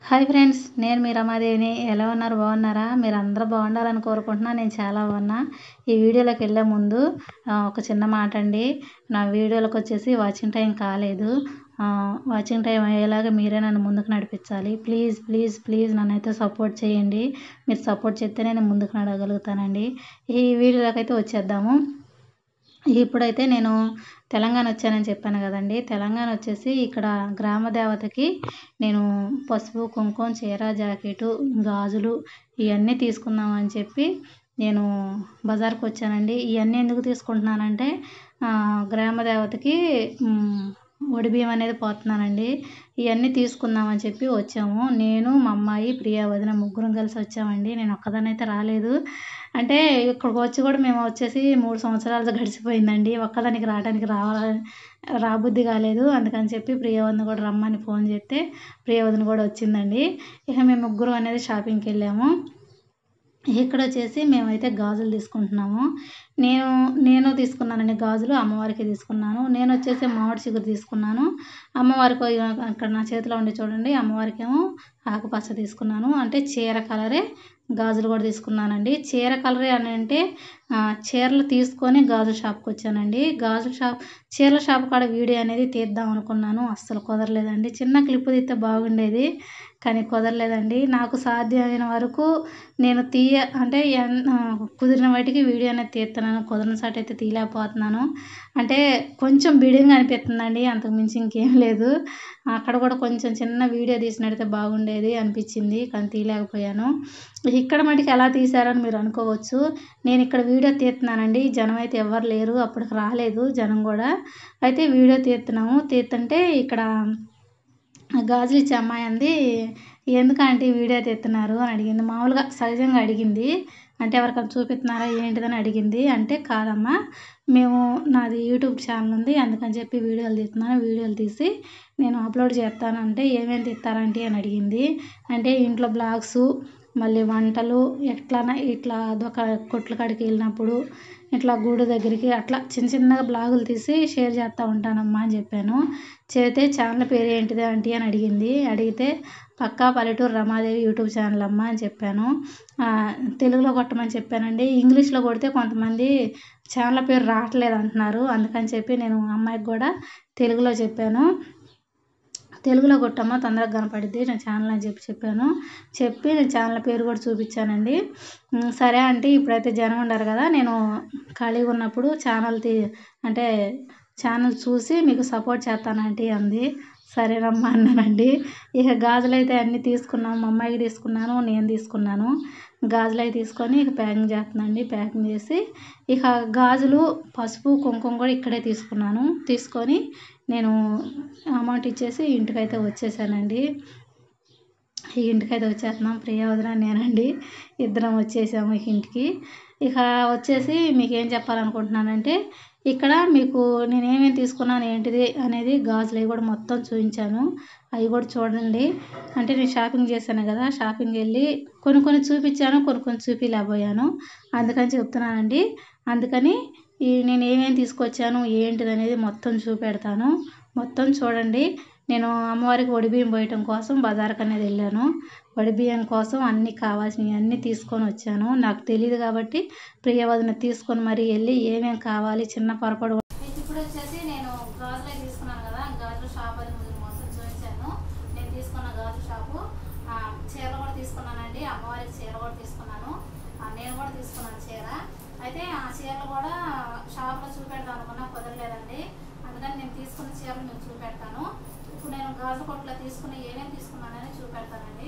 Hi friends నేను మీ రమాదేవిని ఎలా ఉన్నారు బాగున్నారా మీరు అందరూ బాగుండాలని కోరుకుంటున్నా నేను చాలా బాగున్నా ఈ వీడియోలోకి వెళ్ళే ముందు ఆ, ఒక చిన్న మాట అండి నా వీడియోలకు వచ్చేసి వాచింగ్ టైం కాలేదు ఆ, వాచింగ్ టైం అయ్యేలాగా మీరే నన్ను ముందుకు నడిపించాలి ప్లీజ్ ప్లీజ్ ప్లీజ్ నన్ను అయితే సపోర్ట్ చేయండి మీరు సపోర్ట్ చేస్తే నేను ముందుకు నడగలుగుతానండి ఈ వీడియోలోకి అయితే వచ్చేద్దాము ఇప్పుడైతే నేను తెలంగాణ వచ్చానని చెప్పాను కదండి తెలంగాణ వచ్చేసి ఇక్కడ గ్రామ దేవతకి నేను పసుపు కుంకుమ చీర జాకెటు గాజులు ఇవన్నీ తీసుకుందామని చెప్పి నేను బజార్కి వచ్చానండి ఇవన్నీ ఎందుకు తీసుకుంటున్నానంటే ఆ, గ్రామ దేవతకి మ్, ఒడి బియ్యం అనేది పోతున్నానండి ఇవన్నీ తీసుకుందామని చెప్పి వచ్చాము నేను మా అమ్మాయి ప్రియా వదిన ముగ్గురం కలిసి వచ్చామండి నేను ఒక్కదాన్ని అయితే రాలేదు అంటే ఇక్కడికి వచ్చి కూడా మేము వచ్చేసి మూడు సంవత్సరాలు గడిచిపోయిందండి ఒక్కదానికి రావడానికి రావాలని రాబుద్ధి కాలేదు అందుకని చెప్పి ప్రియవదిన కూడా రమ్మని ఫోన్ చేస్తే ప్రియవదిన కూడా వచ్చిందండి ఇక మేము ముగ్గురు అనేది షాపింగ్కి వెళ్ళాము ఇక్కడ వచ్చేసి మేమైతే గాజులు తీసుకుంటున్నాము నేను నేను తీసుకున్నానండి గాజులు అమ్మవారికి తీసుకున్నాను నేను వచ్చేసి మామిడి చిగురు తీసుకున్నాను అమ్మవారికి అక్కడ నా చేతిలో ఉండి చూడండి అమ్మవారికి ఏమో ఆకుపచ్చ తీసుకున్నాను అంటే చీర కలరే గాజులు కూడా తీసుకున్నానండి చీర కలరే అని అంటే ఆ, చీరలు తీసుకొని గాజుల షాప్కి వచ్చానండి గాజుల షాప్ చీరల షాప్ కాడ వీడియో అనేది తీద్దాం అనుకున్నాను అస్సలు కుదరలేదండి చిన్న క్లిప్ తీస్తే బాగుండేది కానీ కుదరలేదండి నాకు సాధ్యమైన వరకు నేను తీయ అంటే ఎన్- ఆ, కుదిరిన వాటికి వీడియో అనేది తీస్తున్నాను కుదిరిన సాటి అయితే తీయలేకపోతున్నాను అంటే కొంచెం బిడింగ్ అనిపిస్తుందండి అంతకు మించి ఇంకేం లేదు అక్కడ కూడా కొంచెం చిన్న వీడియో తీసినట్టయితే బాగుండేది అనిపించింది కానీ తీయలేకపోయాను ఇక్కడ మటుకు ఎలా తీశారని మీరు అనుకోవచ్చు నేను ఇక్కడ వీడియో తీస్తున్నానండి జనం అయితే ఎవరు లేరు అప్పటికి రాలేదు జనం కూడా అయితే వీడియో తీస్తున్నాము తీస్తుంటే ఇక్కడ గాజులు ఇచ్చే అమ్మాయి అంది ఎందుకంటే వీడియో తీస్తున్నారు అని అడిగింది మామూలుగా సహజంగా అడిగింది అంటే ఎవరికైనా చూపిస్తున్నారా ఏంటిదని అడిగింది అంటే కాదమ్మా మేము నాది యూట్యూబ్ ఛానల్ ఉంది అందుకని చెప్పి వీడియోలు తీస్తున్నాను వీడియోలు తీసి నేను అప్లోడ్ చేస్తాను అంటే ఏమేమి తీస్తారంటే అని అడిగింది అంటే ఇంట్లో బ్లాగ్స్ మళ్ళీ వంటలు ఎట్లా ఇట్లా అదొక కొట్ల కాడికి వెళ్ళినప్పుడు ఇట్లా గూడు దగ్గరికి అట్లా చిన్న చిన్నగా బ్లాగులు తీసి షేర్ చేస్తూ ఉంటానమ్మా అని చెప్పాను చేస్తే ఛానల్ పేరు ఏంటిది ఆంటీ అని అడిగింది అడిగితే పక్కా పల్లెటూరు రమాదేవి యూట్యూబ్ ఛానల్ అమ్మ అని చెప్పాను ఆ, తెలుగులో కొట్టమని చెప్పానండి ఇంగ్లీష్లో కొడితే కొంతమంది ఛానల్ పేరు రావట్లేదు అంటున్నారు అందుకని చెప్పి నేను అమ్మాయికి కూడా తెలుగులో చెప్పాను తెలుగులో కొట్టమ్మా తొందరగా కనపడిద్ది నా ఛానల్ అని చెప్పి చెప్పాను చెప్పి నేను ఛానల్ పేరు కూడా చూపించానండి ఉమ్, సరే అంటే ఇప్పుడైతే జనం ఉండరు కదా నేను ఖాళీగా ఉన్నప్పుడు ఛానల్ తీ అంటే ఛానల్ చూసి మీకు సపోర్ట్ చేస్తానంటే అంది సరేనమ్మా అన్నానండి ఇక గాజులు అయితే అన్నీ తీసుకున్నాము మా అమ్మాయికి తీసుకున్నాను నేను తీసుకున్నాను గాజులు అవి తీసుకొని ఇక ప్యాకింగ్ చేస్తున్నానండి ప్యాకింగ్ చేసి ఇక గాజులు పసుపు కుంకుమ కూడా ఇక్కడే తీసుకున్నాను తీసుకొని నేను అమౌంట్ ఇచ్చేసి ఇంటికైతే వచ్చేసానండి ఈ ఇంటికైతే వచ్చేస్తున్నాం ప్రియా వదిన నేనండి ఇద్దరం వచ్చేసాము ఈ ఇంటికి ఇక వచ్చేసి మీకు ఏం చెప్పాలనుకుంటున్నానంటే ఇక్కడ మీకు నేను ఏమేమి తీసుకున్నాను ఏంటిది అనేది గాజులు అవి కూడా మొత్తం చూపించాను అవి కూడా చూడండి అంటే నేను షాపింగ్ చేశాను కదా షాపింగ్ వెళ్ళి కొన్ని కొన్ని చూపించాను కొన్ని కొన్ని చూపించలేకపోయాను అందుకని చెప్తున్నానండి అందుకని ఈ నేను ఏమేమి తీసుకొచ్చాను ఏంటిది అనేది మొత్తం చూపెడతాను మొత్తం చూడండి నేను అమ్మవారికి ఒడిబియ్యం పోయటం కోసం బజార్కి అనేది వెళ్ళాను వడిబియ్యం కోసం అన్నీ కావాల్సినవి అన్నీ తీసుకొని వచ్చాను నాకు తెలియదు కాబట్టి ప్రియవదన తీసుకొని మరీ వెళ్ళి ఏమేమి కావాలి చిన్న పొరపాటు ఇప్పుడు వచ్చేసి నేను గాజులే తీసుకున్నాను కదా గాజుల షాప్ అది మీకు మొత్తం చూపించాను నేను తీసుకున్న గాజు షాపు ఆ, చీరలు కూడా తీసుకున్నానండి అమ్మవారికి చీర కూడా తీసుకున్నాను ఆ, నేను కూడా తీసుకున్నాను చీర అయితే ఆ చీరలు కూడా షాప్లో చూపెడతాను అనుకున్నా కుదరలేదండి అందుకని నేను తీసుకున్న చీరలు మీకు చూపెడతాను ఇప్పుడు నేను గాజు కొట్లో తీసుకుని ఏమేమి తీసుకున్నానని చూపెడతానండి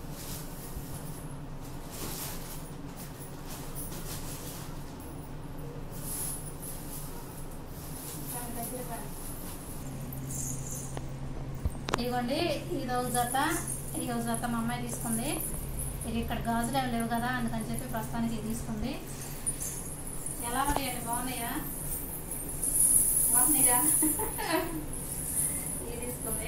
ఇదిగోండి ఇది ఒక జత ఇది ఒక జత మా అమ్మాయి తీసుకుంది ఇది ఇక్కడ గాజులు ఏమి లేవు కదా అందుకని చెప్పి ప్రస్తుతానికి ఇది తీసుకుంది ఎలా ఉన్నాయండి బాగున్నాయా బాగున్నాయా ఇది తీసుకుంది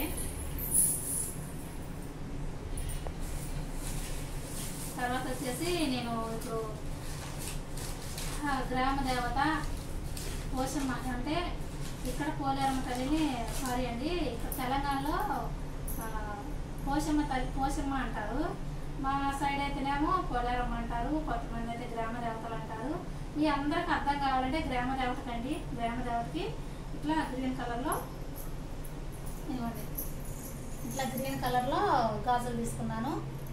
తర్వాత వచ్చేసి నేను ఇప్పుడు ఆ, గ్రామ దేవత పోషమ్మ అంటే ఇక్కడ పోలేరమ్మ తల్లిని సారీ అండి ఇక్కడ తెలంగాణలో ఆ, పోషమ్మ తల్లి పోషమ్మ అంటారు మా సైడ్ అయితేనేమో పోలేరమ్మ అంటారు కొంతమంది అయితే గ్రామ దేవతలు అంటారు మీ అందరికి అర్థం కావాలంటే గ్రామ దేవతకి అండి గ్రామ దేవతకి ఇట్లా గ్రీన్ కలర్లో ఇవ్వండి ఇట్లా గ్రీన్ కలర్లో గాజులు తీసుకున్నాను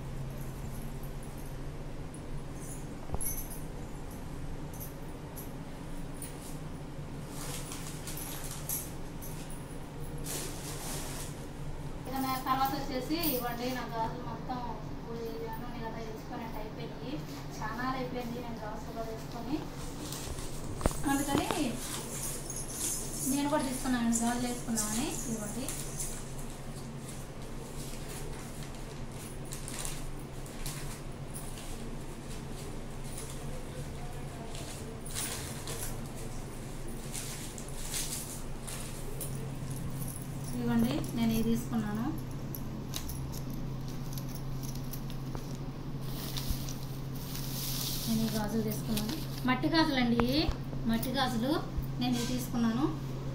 ఇక నా తర్వాత వచ్చేసి ఇవ్వండి నా గాజులు మొత్తం ఇప్పుడు అన్నీ కదా వేసుకున్నట్టు అయిపోయింది చాలా అయిపోయింది నేను గాజులు కూడా వేసుకొని అందుకని నేను కూడా తీసుకున్నాను గాజులు వేసుకున్నామని ఇవ్వండి ఇవ్వండి నేను ఇది తీసుకున్నాను నేను ఈ గాజులు తీసుకున్నాను మట్టి గాజులు అండి ఇవి. మట్టి గాజులు నేను ఇవి తీసుకున్నాను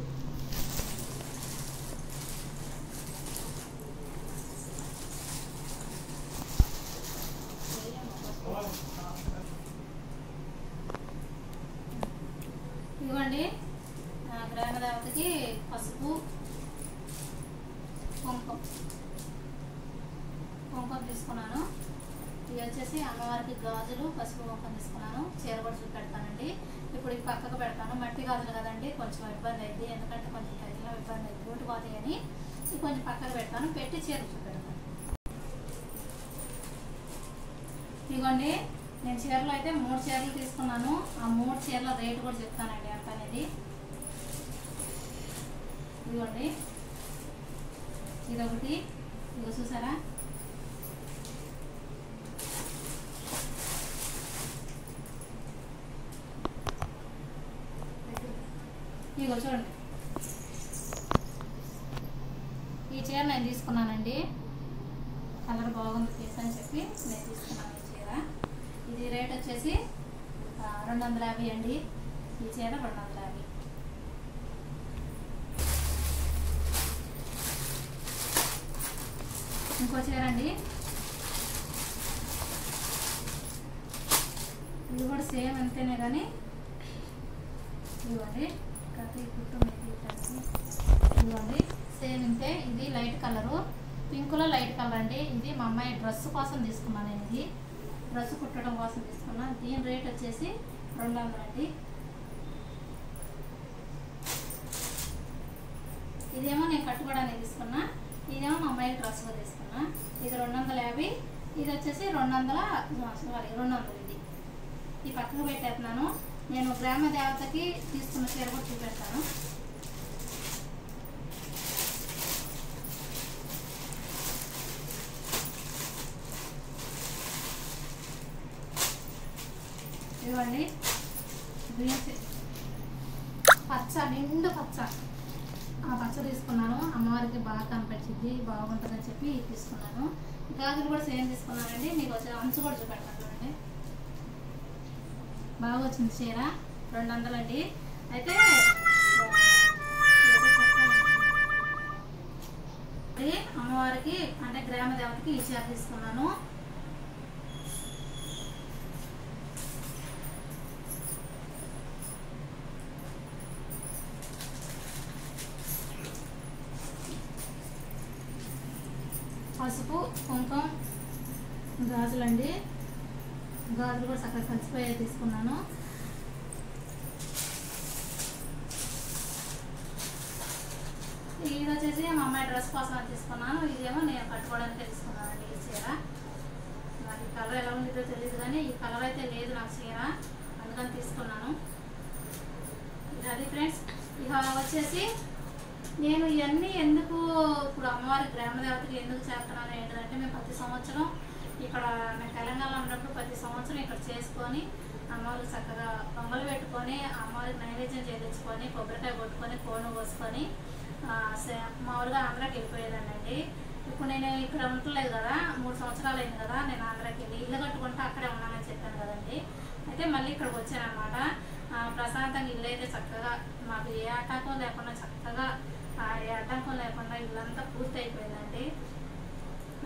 ఇవ్వండి ఆ, గ్రామ దేవతకి పసుపు కుంకుమ కుంకుమ తీసుకున్నాను ఇవి వచ్చేసి అమ్మవారికి గాజులు పసుపు కుంకుమ తీసుకున్నాను చీర కూడా చూపెడతానండి ఇప్పుడు ఈ పక్కకు పెడతాను మట్టి గాజులు కదండి కొంచెం ఇబ్బంది అయింది ఎందుకంటే కొంచెం తగిన ఇబ్బంది అయింది రూటు పోతాయి అని ఇది కొంచెం పక్కకు పెడతాను పెట్టి చీర చూపెడతాను ఇదిగోండి నేను చీరలు అయితే మూడు చీరలు తీసుకున్నాను ఆ మూడు చీరల రేటు కూడా చెప్తానండి ఎంత అనేది ఇదిగోండి ఇదొకటి ఇదిగో చూసారా ఇదిగో చూడండి ఈ చీర నేను తీసుకున్నానండి కలర్ బాగుంది పీస్ అని చెప్పి నేను తీసుకున్నాను ఈ చీర ఇది రేట్ వచ్చేసి ఆ, రెండు వందల యాభై అండి ఈ చీర రెండు వందల యాభై ఇంకో చీర అండి ఇది కూడా సేమ్ అంతేనే కానీ ఇవ్వండి కాకపోతే ఈ కుట్టు మీకు ఇట్లాంటి. ఇదిగోండి సేమ్ ఇంతే ఇది లైట్ కలరు పింక్లో లైట్ కలర్ అండి ఇది మా అమ్మాయి డ్రెస్ కోసం తీసుకున్నాను నేను ఇది డ్రెస్ కుట్టడం కోసం తీసుకున్నాను దీని రేట్ వచ్చేసి రెండు వందలు అండి ఇదేమో నేను కట్టుకోవడానికి తీసుకున్నా ఇదేమో మా అమ్మాయి డ్రెస్ కూడా తీసుకున్నా ఇది రెండు వందల యాభై ఇది వచ్చేసి రెండు వందల సారీ రెండు వందలు ఇది ఈ పక్కకు పెట్టేస్తున్నాను నేను గ్రామ దేవతకి తీసుకున్న చీర కూడా చూపెడతాను ఇవ్వండి గ్రీన్ చీ- పచ్చ నిండు పచ్చ ఆ పచ్చ తీసుకున్నాను అమ్మవారికి బాగా కనిపించింది బాగుంటుందని చెప్పి ఇది తీసుకున్నాను గాజులు కూడా సేమ్ తీసుకున్నానండి మీకు వచ్చే అంచు కూడా చూపెడతాను చూడండి బాగా వచ్చింది చీర రెండు వందలండి అయితే ఇది అమ్మవారికి అంటే గ్రామ దేవతకి ఈ చీర తీసుకున్నాను పసుపు కుంకుమ గాజులండి గాజులు కూడా చక్కగా కలిసిపోయే తీసుకున్నాను ఇది వచ్చేసి మా అమ్మాయి డ్రెస్ కోసం అని తీసుకున్నాను ఇదేమో నేను కట్టుకోవడానికి తీసుకున్నానండి ఈ చీర మరి కలర్ ఎలా ఉంటుందో తెలియదు కానీ ఈ కలర్ అయితే లేదు నాకు చీర అందుకని తీసుకున్నాను ఇక అది ఫ్రెండ్స్ ఇక వచ్చేసి నేను ఇవన్నీ ఎందుకు ఇప్పుడు అమ్మవారి గ్రామ దేవతకి ఎందుకు చేస్తున్నాను ఏంటంటే మేము ప్రతి సంవత్సరం ఇక్కడ మేము తెలంగాణలో ఉన్నప్పుడు ప్రతి సంవత్సరం ఇక్కడ చేసుకొని అమ్మవారికి చక్కగా పొంగలు పెట్టుకొని అమ్మవారికి నైవేద్యం చేయించుకొని కొబ్బరికాయ కొట్టుకొని కోను కోసుకొని ఆ, సే- మామూలుగా ఆంధ్రాకి వెళ్ళిపోయేదానండి ఇప్పుడు నేను ఇక్కడ ఉండలేదు కదా మూడు సంవత్సరాలు అయింది కదా నేను ఆంధ్రాకి వెళ్ళి ఇల్లు కట్టుకుంటే అక్కడే ఉన్నానని చెప్పాను కదండి అయితే మళ్ళీ ఇక్కడికి వచ్చానమాట ప్రశాంతంగా ఇల్లు అయితే చక్కగా మాకు ఏ ఆటంకం లేకుండా చక్కగా ఆ ఏ ఆటంకం లేకుండా ఇల్లంతా పూర్తి అయిపోయిందండి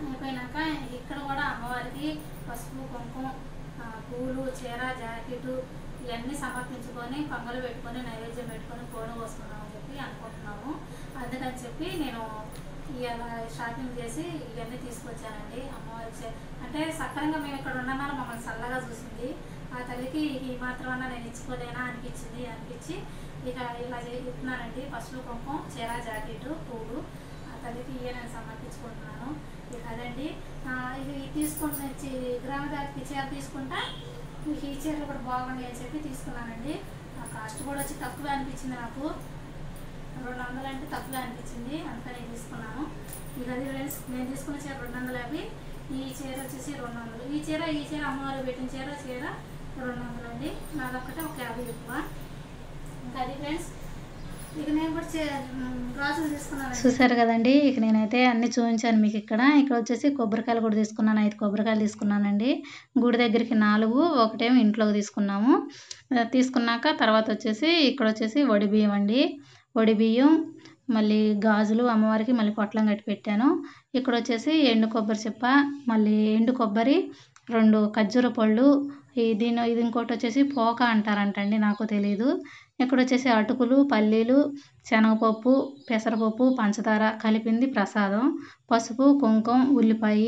అయిపోయినాక ఇక్కడ కూడా అమ్మవారికి పసుపు కుంకుమ ఆ, పూలు చీర జాకెట్ ఇవన్నీ సమర్పించుకొని పొంగలు పెట్టుకొని నైవేద్యం పెట్టుకొని కోడి కోసుకుందామని చెప్పి అనుకుంటున్నాము అందుకని చెప్పి నేను ఇవాళ షాపింగ్ చేసి ఇవన్నీ తీసుకొచ్చానండి అమ్మవారి చే- అంటే సక్రంగా మేము ఇక్కడ ఉన్నామని మమ్మల్ని చల్లగా చూసింది ఆ తల్లికి ఈ మాత్రమన్నా నేను ఇచ్చుకోలేనా అనిపించింది అనిపించి ఇక ఇలా చే- ఇస్తున్నానండి పసుపు కుంకుమ చీర జాకెట్ పూలు ఆ తల్లికి ఇవే నేను సమర్పించుకుంటున్నాను ఇక అదండి ఆ, ఇక ఇది తీసుకుంటే గ్రామ దాటికి చీర తీసుకుంటా ఇక ఈ చీరలు కూడా బాగుంది అని చెప్పి తీసుకున్నానండి ఆ కాస్ట్ కూడా వచ్చి తక్కువ అనిపించింది నాకు రెండు వందలు అంటే తక్కువ అనిపించింది అందుకని నేను తీసుకున్నాను ఇక అది ఫ్రెండ్స్ నేను తీసుకున్న చీర రెండు వందల యాభై ఈ చీర వచ్చేసి రెండు వందలు ఈ చీర ఈ చీర అమ్మవారు పెట్టిన చీర చీర రెండు వందలు అండి నాదొక్కటే ఒక యాభై ఎక్కువ ఇంకా అది ఫ్రెండ్స్ ఇక నేను కూడా చే- మ్, గాజులు తీసుకున్నాను చూసారు కదండి ఇక నేనైతే అన్ని చూపించాను మీకు ఇక్కడ ఇక్కడ వచ్చేసి కొబ్బరికాయలు కూడా తీసుకున్నాను ఐదు కొబ్బరికాయలు తీసుకున్నానండి గుడి దగ్గరికి నాలుగు ఒకటేమో ఇంట్లోకి తీసుకున్నాము ఆ, తీసుకున్నాక తర్వాత వచ్చేసి ఇక్కడ వచ్చేసి వడి బియ్యం అండి వడి బియ్యం మళ్ళీ గాజులు అమ్మవారికి మళ్ళీ పొట్లం కట్టి పెట్టాను ఇక్కడ వచ్చేసి ఎండు కొబ్బరి చెప్ప మళ్ళీ ఎండు కొబ్బరి రెండు ఖర్జూర పళ్ళు ఈ దీని ఇది ఇంకోటి వచ్చేసి పోక అంటారంటండి నాకు తెలియదు ఇక్కడ వచ్చేసి అటుకులు పల్లీలు శనగపప్పు పెసరపప్పు పంచదార కలిపింది ప్రసాదం పసుపు కుంకుమ ఉల్లిపాయ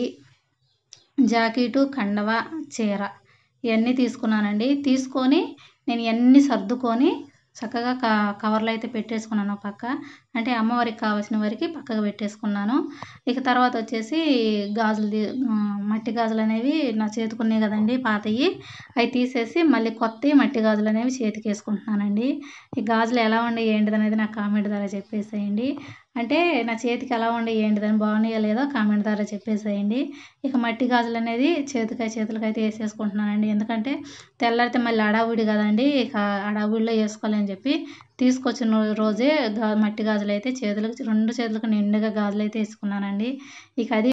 జాకెటు కండవ చీర ఇవన్నీ తీసుకున్నానండి తీసుకొని నేను ఇవన్నీ సర్దుకొని చక్కగా క కవర్లో అయితే పెట్టేసుకున్నాను ఒక పక్క అంటే అమ్మవారికి కావాల్సిన వరకు పక్కకు పెట్టేసుకున్నాను ఇక తర్వాత వచ్చేసి గాజులు తీ- ఆ, మట్టి గాజులు అనేవి నా చేతికి ఉన్నాయి కదండి పాతవి అవి తీసేసి మళ్ళీ కొత్తవి మట్టి గాజులు అనేవి చేతికి వేసుకుంటున్నానండి ఈ గాజులు ఎలా ఉండే ఏంటిది అనేది నాకు కామెంట్ ద్వారా చెప్పేసేయండి అంటే నా చేతికి ఎలా ఉండే ఏంటిదని బాగున్నాయో లేదో కామెంట్ ద్వారా చెప్పేసేయండి ఇక మట్టి గాజులు అనేది చేతికి చేతులకి అయితే వేసేసుకుంటున్నానండి ఎందుకంటే తెల్లారితే మళ్ళీ అడావుడి కదండి ఇక అడావుడిలో వేసుకోవాలని చెప్పి తీసుకొచ్చిన రోజే గా మట్టి గాజులు అయితే చేతులకు రెండు చేతులకు నిండుగా గాజులు అయితే వేసుకున్నానండి ఇక అది